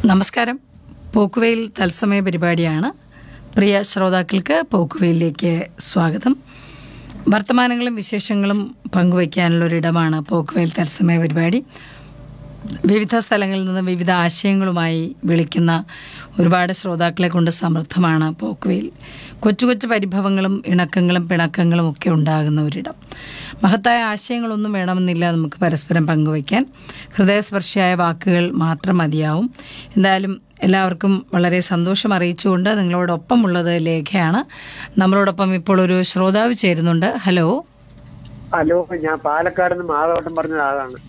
നമസ്കാരം പോക്കുവെയിൽ തത്സമയ പരിപാടിയാണ് പ്രിയ ശ്രോതാക്കൾക്ക് പോക്കുവെയിലേക്ക് സ്വാഗതം വർത്തമാനങ്ങളും വിശേഷങ്ങളും പങ്കുവയ്ക്കാനുള്ളൊരിടമാണ് പോക്കുവെയിൽ തത്സമയ പരിപാടി വിവിധ സ്ഥലങ്ങളിൽ നിന്ന് വിവിധ ആശയങ്ങളുമായി വിളിക്കുന്ന ഒരുപാട് ശ്രോതാക്കളെ കൊണ്ട് സമൃദ്ധമാണ് പോക്കുവെയിൽ കൊച്ചു കൊച്ചു പരിഭവങ്ങളും ഇണക്കങ്ങളും പിണക്കങ്ങളും ഒക്കെ ഉണ്ടാകുന്ന ഒരിടം മഹത്തായ ആശയങ്ങളൊന്നും വേണമെന്നില്ല നമുക്ക് പരസ്പരം പങ്കുവയ്ക്കാൻ ഹൃദയസ്പർശിയായ വാക്കുകൾ മാത്രം മതിയാവും എന്തായാലും എല്ലാവർക്കും വളരെ സന്തോഷം അറിയിച്ചുകൊണ്ട് നിങ്ങളോടൊപ്പം ഉള്ളത് ലേഖയാണ് നമ്മളോടൊപ്പം ഇപ്പോൾ ഒരു ശ്രോതാവ് ചേരുന്നുണ്ട് ഹലോ ഹലോ ഞാൻ പാലക്കാട് നിന്ന് മാധവട്ടം പറഞ്ഞ ആളാണ്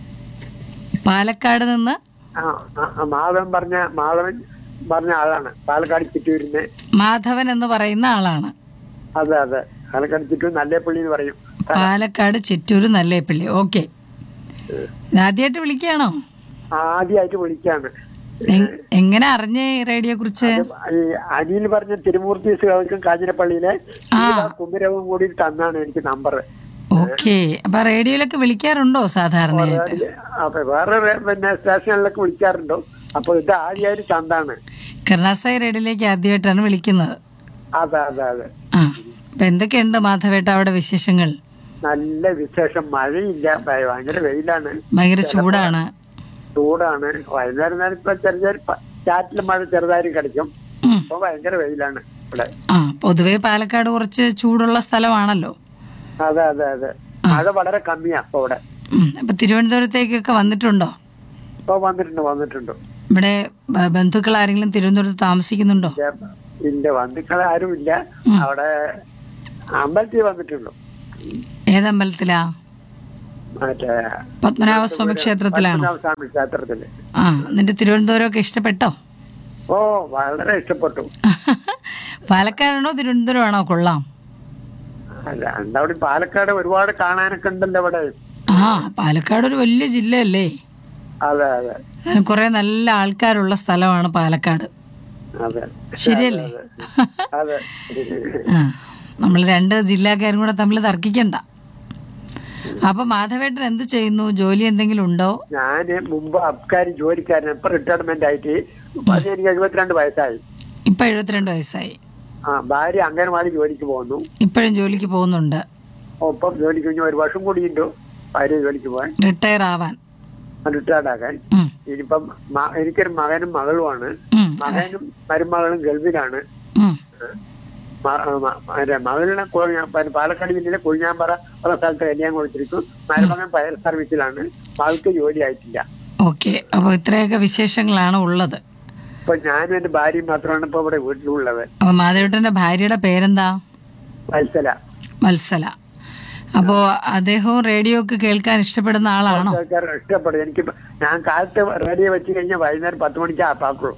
പാലക്കാട് നിന്ന് ആ ആ, ആ, മാധവൻ പറഞ്ഞ മാധവൻ പറഞ്ഞ ആളാണ് പാലക്കാട് ചിറ്റൂരിന്ന് മാധവൻ എന്ന് പറയുന്ന ആളാണ് അതെ അതെ പാലക്കാട് ചിറ്റൂർ നല്ലേപ്പള്ളി എന്ന് പറയും പാലക്കാട് ചിറ്റൂര് നല്ലേപ്പള്ളി ഓക്കെ ആദ്യമായിട്ട് വിളിക്കുകയാണോ ആദ്യമായിട്ട് വിളിക്കാണ് എങ്- എങ്ങനെ അറിഞ്ഞേ റേഡിയോ കുറിച്ച് ഈ അനിൽ പറഞ്ഞ തിരുമൂർത്തി ശ്രീകൾക്കും കാഞ്ഞിരപ്പള്ളിയിലെ കുമരവും കൂടി തന്നാണ് എനിക്ക് നമ്പർ ഓക്കെ അപ്പൊ റേഡിയോയിലൊക്കെ വിളിക്കാറുണ്ടോ സാധാരണയായിട്ട് അപ്പൊ വേറെ വേ- പിന്നെ സ്റ്റേഷനിലൊക്കെ വിളിക്കാറുണ്ടോ അപ്പൊ ഇത് ആദ്യമായിട്ട് തന്നാണ് കരുണാസായി റേഡിയോയിലേക്ക് ആദ്യമായിട്ടാണ് വിളിക്കുന്നത് അതെ അതെ അതെ ആ അപ്പൊ എന്തൊക്കെയുണ്ട് മാധവേട്ട അവിടെ വിശേഷങ്ങൾ നല്ല വിശേഷം മഴയില്ല ഭയ- ഭയങ്കര വെയിലാണ് ഭയങ്കര ചൂടാണ് ചൂടാണ് വൈകുന്നേരം നേരം ഇപ്പൊ ചെറിയ ചെറിയ പ- ചാറ്റിൽ മഴ ചെറുതായിട്ട് കിടക്കും ഉം. ഇപ്പൊ ഭയങ്കര വെയിലാണ് ഇവിടെ ആ പൊതുവെ പാലക്കാട് കുറച്ച് ചൂടുള്ള സ്ഥലമാണല്ലോ അതെ അതെ അതെ മഴ വളരെ കമ്മിയാ ഇപ്പൊ ഇവിടെ ഉം. അപ്പൊ തിരുവനന്തപുരത്തേക്കൊക്കെ വന്നിട്ടുണ്ടോ ഇപ്പൊ വന്നിട്ടുണ്ട് വന്നിട്ടുണ്ട് ഇവിടെ ബ- ബന്ധുക്കൾ ആരെങ്കിലും തിരുവനന്തപുരത്ത് താമസിക്കുന്നുണ്ടോ ഇല്ല ബന്ധുക്കൾ ആരും ഇല്ല അവിടെ അമ്പലത്തിൽ വന്നിട്ടുണ്ട് ഏതമ്പലത്തിലാ മറ്റേ പത്മനാഭസ്വാമി ക്ഷേത്രത്തിലാണോ പത്മനാഭസ്വാമി ക്ഷേത്രത്തില് ആ എന്നിട്ട് തിരുവനന്തപുരമൊക്കെ ഇഷ്ടപ്പെട്ടോ ഓ വളരെ ഇഷ്ടപ്പെട്ടു പാലക്കാടാണോ തിരുവനന്തപുരമാണോ കൊള്ളാം അല്ല എന്താ പാലക്കാട് ഒരുപാട് കാണാനൊക്കെ ഉണ്ടല്ലോ ഇവിടെ ആ പാലക്കാട് ഒരു വലിയ ജില്ലയല്ലേ അതെ അതെ അതിന് കുറെ നല്ല ആൾക്കാരുള്ള സ്ഥലമാണ് പാലക്കാട് അതെ ശരിയല്ലേ അതെ ആ നമ്മൾ രണ്ട് ജില്ലക്കാരും കൂടെ തമ്മിൽ തർക്കിക്കണ്ട അപ്പൊ മാധവേട്ടൻ എന്ത് ചെയ്യുന്നു ജോലി എന്തെങ്കിലും ഉണ്ടോ ഞാന് മുമ്പ് അബ്കാരി ജോലിക്കാരൻ ഇപ്പൊ റിട്ടയർമെന്റ് ആയിട്ട് അത് എനിക്ക് എഴുപത്തിരണ്ട് വയസ്സായി ഇപ്പൊ എഴുപത്തിരണ്ട് വയസ്സായി ആ ഭാര്യ അംഗൻവാടി ജോലിക്ക് പോകുന്നു ഇപ്പോഴും ജോലിക്ക് പോകുന്നുണ്ട് ഒപ്പം ജോലിക്ക് കഴിഞ്ഞ ഒരു വർഷം കൂടിയുണ്ട് ഭാര്യ ജോലിക്ക് പോകാൻ റിട്ടയർ ആവാൻ റിട്ടയർഡ് ആകാൻ ഉം, ഇനിയിപ്പം മ- എനിക്കൊരു മകനും മകളുമാണ് ഉം, മകനും മരുമകളും ഗൾഫിലാണ് ഉം. മ- മ- മറ്റേ മകളിനെ കൊഴിഞ്ഞാ- പിന്നെ പാലക്കാട് ജില്ലയിലെ കൊഴിഞ്ഞാമ്പറ എന്ന സ്ഥലത്ത് കല്യാണം കൊടുത്തിരിക്കും മരുമകൻ ഫയർ സർവീസിലാണ് മകൾക്ക് ജോലി ആയിട്ടില്ല ഓക്കെ അപ്പോൾ ഇത്രയൊക്കെ വിശേഷങ്ങളാണ് ഉള്ളത് ഇപ്പൊ ഞാനും എന്റെ ഭാര്യയും മാത്രമാണ് ഇപ്പൊ ഇവിടെ വീട്ടിലുള്ളത് അപ്പൊ മാധവേട്ടന്റെ ഭാര്യയുടെ പേരെന്താ വത്സല വത്സല അപ്പോ അദ്ദേഹവും റേഡിയോ ഒക്കെ കേൾക്കാൻ ഇഷ്ടപ്പെടുന്ന ആളാണോ ആൾക്കാർ ഇഷ്ടപ്പെടും എനിക്ക് ഞാൻ കാലത്ത് റേഡിയോ വെച്ച് കഴിഞ്ഞാൽ വൈകുന്നേരം പത്ത് മണിക്ക് ആപ്പാക്കുള്ളൂ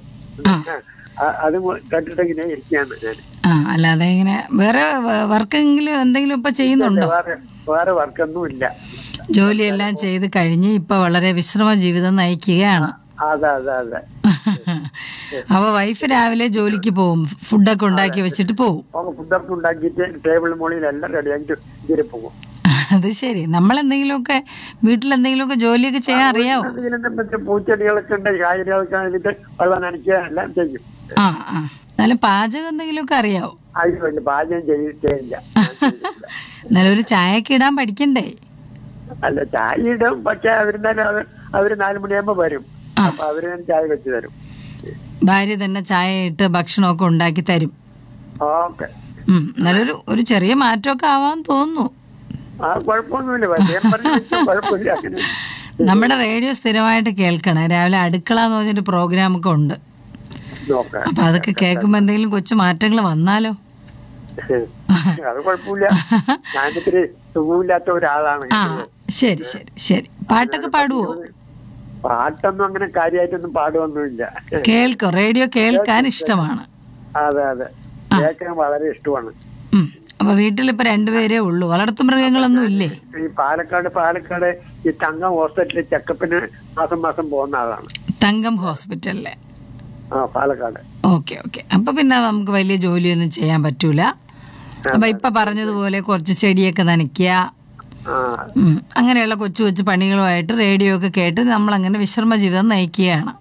അത് കേട്ടിട്ട് ഇങ്ങനെ ഇരിക്കുകയാണ് ഞാൻ ആ അല്ലാതെ ഇങ്ങനെ വേറെ വർക്കെങ്കിലും എന്തെങ്കിലും ഇപ്പൊ ചെയ്യുന്നുണ്ടോ വേറെ വേറെ വർക്കൊന്നും ഇല്ല ജോലിയെല്ലാം ചെയ്ത് കഴിഞ്ഞ് ഇപ്പൊ വളരെ വിശ്രമ ജീവിതം നയിക്കുകയാണ് അതെ അതെ അതെ അപ്പൊ വൈഫ് രാവിലെ ജോലിക്ക് പോവും ഫുഡൊക്കെ ഉണ്ടാക്കി വെച്ചിട്ട് പോവും അപ്പൊ ഫുഡൊക്കെ ഉണ്ടാക്കിയിട്ട് ടേബിൾ മുകളിൽ എല്ലാം റെഡിയാക്കിട്ട് ഇതിൽ പോകും അത് ശരി നമ്മൾ എന്തെങ്കിലുമൊക്കെ വീട്ടിൽ എന്തെങ്കിലുമൊക്കെ ജോലിയൊക്കെ ചെയ്യാൻ അറിയാവോ എന്തെങ്കിലും മറ്റേ പൂച്ചെടികളൊക്കെ ഉണ്ട് കായലുകളൊക്കെ ആയിട്ട് വെള്ളം നനയ്ക്കുക എല്ലാം ചെയ്യും ആ ആ എന്നാലും പാചകം എന്തെങ്കിലുമൊക്കെ അറിയാവോ അതിന് വേണ്ടി പാചകം ചെയ്യ- ചെയ്യില്ല എന്നാലും ഒരു ചായയൊക്കെ ഇടാൻ പഠിക്കണ്ടേ അല്ല ചായ ഇടും പക്ഷെ അവരെന്തായാലും അവർ അവര് നാല് മണിയാകുമ്പോ വരും അപ്പൊ അവര് തന്നെ ചായ വെച്ച് തരും ഭാര്യ തന്നെ ചായ ഇട്ട് ഭക്ഷണമൊക്കെ ഉണ്ടാക്കി തരും ഓക്കെ ഉം, എന്നാലും ഒരു ഒരു ചെറിയ മാറ്റമൊക്കെ ആവാൻ തോന്നുന്നു ആ കുഴപ്പമൊന്നുമില്ല വലിയ പറഞ്ഞ കുഴപ്പമില്ല അങ്ങനെ നമ്മുടെ റേഡിയോ സ്ഥിരമായിട്ട് കേൾക്കണം രാവിലെ അടുക്കള എന്ന് പറഞ്ഞൊരു പ്രോഗ്രാം ഒക്കെ ഉണ്ട് നോക്കാം അപ്പൊ അതൊക്കെ കേൾക്കുമ്പോ എന്തെങ്കിലും കൊച്ചു മാറ്റങ്ങൾ വന്നാലോ അത് കുഴപ്പമില്ല ഞാനിത്തിരി സുഖമില്ലാത്ത ഒരാളാണ് ആ ശരി ശരി ശരി പാട്ടൊക്കെ പാടുവോ പാട്ടൊന്നും അങ്ങനെ കാര്യമായിട്ടൊന്നും പാടുവൊന്നുമില്ല കേൾക്കോ റേഡിയോ കേൾക്കാൻ ഇഷ്ടമാണ് അതെ അതെ കേൾക്കാൻ വളരെ ഇഷ്ടമാണ് ഉം. അപ്പൊ വീട്ടിലിപ്പോ രണ്ടുപേരേ ഉള്ളൂ വളർത്തു മൃഗങ്ങളൊന്നും ഇല്ലേ ഈ പാലക്കാട് പാലക്കാട് ഈ തങ്കം ഹോസ്പിറ്റലിൽ ചെക്കപ്പിന് മാസം മാസം പോകുന്ന ആളാണ് തങ്കം ഹോസ്പിറ്റലിലെ ആ പാലക്കാട് ഓക്കെ ഓക്കെ അപ്പൊ പിന്നെ നമുക്ക് വലിയ ജോലിയൊന്നും ചെയ്യാൻ പറ്റൂല അപ്പൊ ഇപ്പൊ പറഞ്ഞതുപോലെ കുറച്ച് ചെടിയൊക്കെ നനയ്ക്കുക ആ ഉം. അങ്ങനെയുള്ള കൊച്ചു കൊച്ചു പണികളുമായിട്ട് റേഡിയോ ഒക്കെ കേട്ട് നമ്മൾ അങ്ങനെ വിശ്രമ ജീവിതം നയിക്കുകയാണ്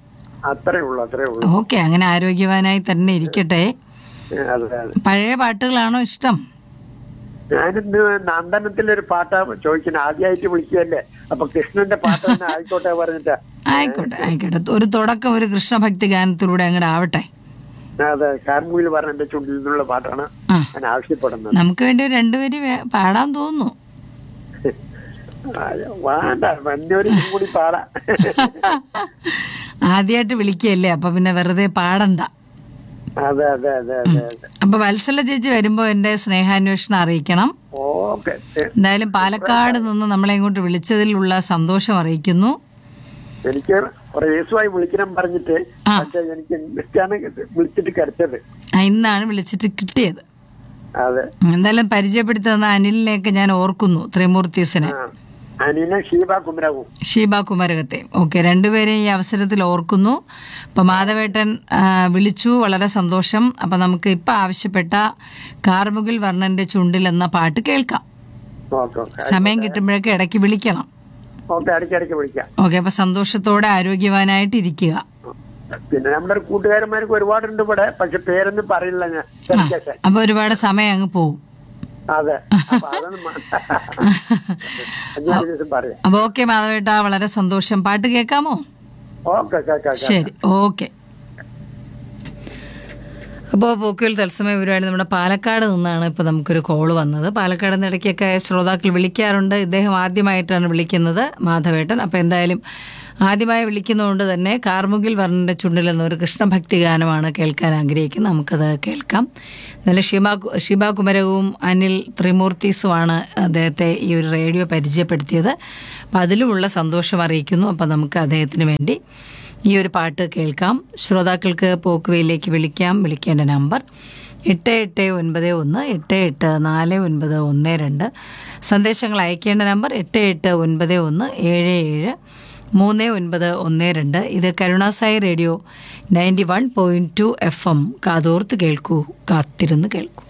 അത്രേ ഉള്ളൂ അത്രേ ഉള്ളൂ ഓക്കെ അങ്ങനെ ആരോഗ്യവാനായി തന്നെ ഇരിക്കട്ടെ ഏ, അതെ അതെ പഴയ പാട്ടുകളാണോ ഇഷ്ടം ഞാനിന്ന് നന്ദനത്തിലൊരു പാട്ടാ ചോദിക്കുന്നത് ആദ്യമായിട്ട് വിളിക്കുകയല്ലേ അപ്പൊ കൃഷ്ണന്റെ പാട്ട് തന്നെ ആയിക്കോട്ടെ പറഞ്ഞിട്ടാ ആയിക്കോട്ടെ ആയിക്കോട്ടെ ഒരു തുടക്കം ഒരു കൃഷ്ണഭക്തി ഗാനത്തിലൂടെ അങ്ങോട്ട് ആവട്ടെ അതെ കാർമൂയിൽ പറഞ്ഞ എന്റെ ചുണ്ടിൽ നിന്നുള്ള പാട്ടാണ് ആ ഞാൻ ആവശ്യപ്പെടുന്നത് നമുക്ക് വേണ്ടി ഒരു രണ്ടുപേര് വേ- പാടാൻ തോന്നുന്നു ആ, വേണ്ട വന്നൊരു കൂടി പാടാ ആദ്യമായിട്ട് വിളിക്കുകയല്ലേ അപ്പൊ പിന്നെ വെറുതെ പാടണ്ട അതെ അതെ അതെ അതെ അതെ അപ്പൊ വത്സല ചേച്ചി വരുമ്പോ എന്റെ സ്നേഹാന്വേഷണം അറിയിക്കണം ഓക്കെ എന്തായാലും പാലക്കാട് നിന്ന് നമ്മളെ ഇങ്ങോട്ട് വിളിച്ചതിലുള്ള സന്തോഷം അറിയിക്കുന്നു എനിക്ക് കുറെ ദിവസമായി വിളിക്കണം പറഞ്ഞിട്ട് ആ. പക്ഷെ എനിക്ക് ഇഷ്ടാണ് വിളിച്ചിട്ട് കരച്ചത് ആ, ഇന്നാണ് വിളിച്ചിട്ട് കിട്ടിയത് അതെ എന്തായാലും പരിചയപ്പെടുത്തി തന്ന അനിലിനെയൊക്കെ ഞാൻ ഓർക്കുന്നു ത്രിമൂർത്തീസിനെ ആ അനിയനെ ഷീബ കുമരവും ഷീബ കുമരകത്തെ ഓക്കെ രണ്ടുപേരെയും ഈ അവസരത്തിൽ ഓർക്കുന്നു അപ്പൊ മാധവേട്ടൻ ആ, വിളിച്ചു വളരെ സന്തോഷം അപ്പൊ നമുക്ക് ഇപ്പൊ ആവശ്യപ്പെട്ട കാർമുകിൽ വർണ്ണന്റെ ചുണ്ടിൽ എന്ന പാട്ട് കേൾക്കാം ഓക്കെ ഓക്കെ സമയം കിട്ടുമ്പോഴൊക്കെ ഇടയ്ക്ക് വിളിക്കണം ഓക്കെ ഇടയ്ക്കിടയ്ക്ക് വിളിക്കാം ഓക്കെ അപ്പൊ സന്തോഷത്തോടെ ആരോഗ്യവാനായിട്ട് ഇരിക്കുക പിന്നെ നമ്മുടെ ഒരു കൂട്ടുകാരന്മാർക്ക് ഒരുപാടുണ്ട് ഇവിടെ പക്ഷെ പേരൊന്നും പറയില്ല ഞാൻ ശരിക്കട്ടെ. അപ്പൊ ഒരുപാട് സമയം അങ്ങ് പോകും അതെ അപ്പൊ അതൊന്നും മ- അഞ്ചാറ് ദിവസം പറയാം അപ്പൊ ഓക്കെ മാധവേട്ട വളരെ സന്തോഷം പാട്ട് കേൾക്കാമോ ഓക്കെ കേക്കാം ശരി ഓക്കെ അപ്പോൾ പോക്കുവൽ തത്സമയ പരിപാടി നമ്മുടെ പാലക്കാട് നിന്നാണ് ഇപ്പോൾ നമുക്കൊരു കോള് വന്നത് പാലക്കാട് നിന്ന് ഇടയ്ക്കൊക്കെ ശ്രോതാക്കൾ വിളിക്കാറുണ്ട് ഇദ്ദേഹം ആദ്യമായിട്ടാണ് വിളിക്കുന്നത് മാധവേട്ടൻ അപ്പോൾ എന്തായാലും ആദ്യമായി വിളിക്കുന്നതുകൊണ്ട് തന്നെ കാർമുകിൽ വർണ്ണൻ്റെ ചുണ്ടിൽ എന്നൊരു കൃഷ്ണഭക്തി ഗാനമാണ് കേൾക്കാൻ ആഗ്രഹിക്കുന്നത് നമുക്കത് കേൾക്കാം നല്ല ഷിബ ഷിബ കുമരവും അനിൽ ത്രിമൂർത്തീസുമാണ് അദ്ദേഹത്തെ ഈ ഒരു റേഡിയോ പരിചയപ്പെടുത്തിയത് അപ്പോൾ അതിലുമുള്ള സന്തോഷം അറിയിക്കുന്നു അപ്പോൾ നമുക്ക് അദ്ദേഹത്തിന് വേണ്ടി ഈ ഒരു പാട്ട് കേൾക്കാം ശ്രോതാക്കൾക്ക് പോക്കുവയിലേക്ക് വിളിക്കാം വിളിക്കേണ്ട നമ്പർ എട്ട് എട്ട് ഒൻപത് ഒന്ന് എട്ട് എട്ട് നാല് ഒൻപത് ഒന്ന് രണ്ട് സന്ദേശങ്ങൾ അയക്കേണ്ട നമ്പർ എട്ട് എട്ട് ഒൻപത് ഒന്ന് ഏഴ് ഏഴ് മൂന്ന് ഒൻപത് ഒന്ന് രണ്ട് ഇത് Karunasai radio ninety one point two F M കാതോർത്ത് കേൾക്കൂ കാത്തിരുന്ന് കേൾക്കൂ